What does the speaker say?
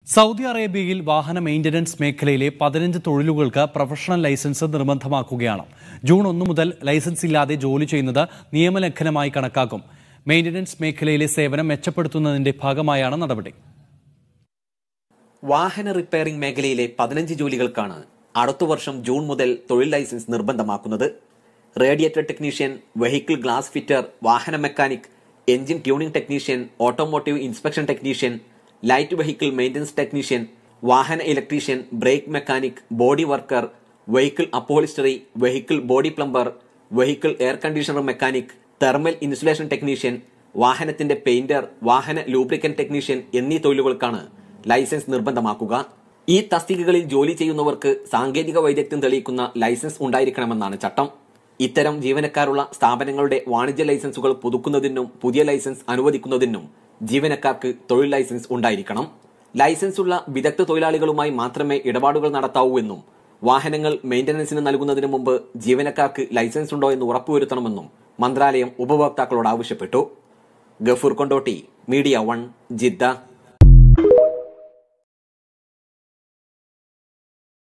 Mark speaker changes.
Speaker 1: Saudi അറേബ്യയിൽ വാഹന maintenance മേഖലയിലെ പതിനഞ്ച് തൊഴിലുകൾക്ക് പ്രൊഫഷണൽ ലൈസൻസ് നിർബന്ധമാക്കുകയാണ് ജൂൺ ഒന്ന് മുതൽ ലൈസൻസ് ഇല്ലാതെ ജോലി ചെയ്യുന്നത് നിയമലംഘനമായി കണക്കാക്കും മെയിന്റനൻസ് മേഖലയിലെ സേവനം മെച്ചപ്പെടുത്തുന്നതിന്റെ ഭാഗമായാണ് നടപടി
Speaker 2: വാഹന റിപ്പയറിംഗ് മേഖലയിലെ പതിനഞ്ച് ജോലികൾക്കാണ് അടുത്ത വർഷം ജൂൺ മുതൽ തൊഴിൽ ലൈസൻസ് നിർബന്ധമാക്കുന്നത് radiator technician vehicle glass fitter വാഹന mechanic engine tuning technician automotive inspection technician light vehicle maintenance technician വാഹന electrician brake mechanic body worker vehicle upholstery vehicle body plumber vehicle air conditioner mechanic thermal insulation technician വാഹനത്തിന്റെ painter വാഹന lubricant technician എന്നീ തൊഴിലുകൾക്കാണ് licence നിർബന്ധമാക്കുക ഈ തസ്തികകളിൽ ജോലി ചെയ്യുന്നവർക്ക് സാങ്കേതിക വൈദഗ്ധ്യം തെളിയിക്കുന്ന ലൈസൻസ് ഉണ്ടായിരിക്കണമെന്നാണ് ചട്ടം ഇത്തരം ജീവനക്കാരുള്ള സ്ഥാപനങ്ങളുടെ വാണിജ്യ ലൈസൻസുകൾ പുതുക്കുന്നതിനും പുതിയ ലൈസൻസ് അനുവദിക്കുന്നതിനും ജീവനക്കാർക്ക് തൊഴിൽ ലൈസൻസ് ഉണ്ടായിരിക്കണം ലൈസൻസ് ഉള്ള വിദഗ്ധ തൊഴിലാളികളുമായി മാത്രമേ ഇടപാടുകൾ നടത്താവൂ എന്നും വാഹനങ്ങൾ മെയിന്റനൻസിന് നൽകുന്നതിന് മുമ്പ് ജീവനക്കാർക്ക് ലൈസൻസ് ഉണ്ടോ എന്ന് ഉറപ്പുവരുത്തണമെന്നും മന്ത്രാലയം ഉപഭോക്താക്കളോട് ആവശ്യപ്പെട്ടു Gafoor Kondotty media one Jeddah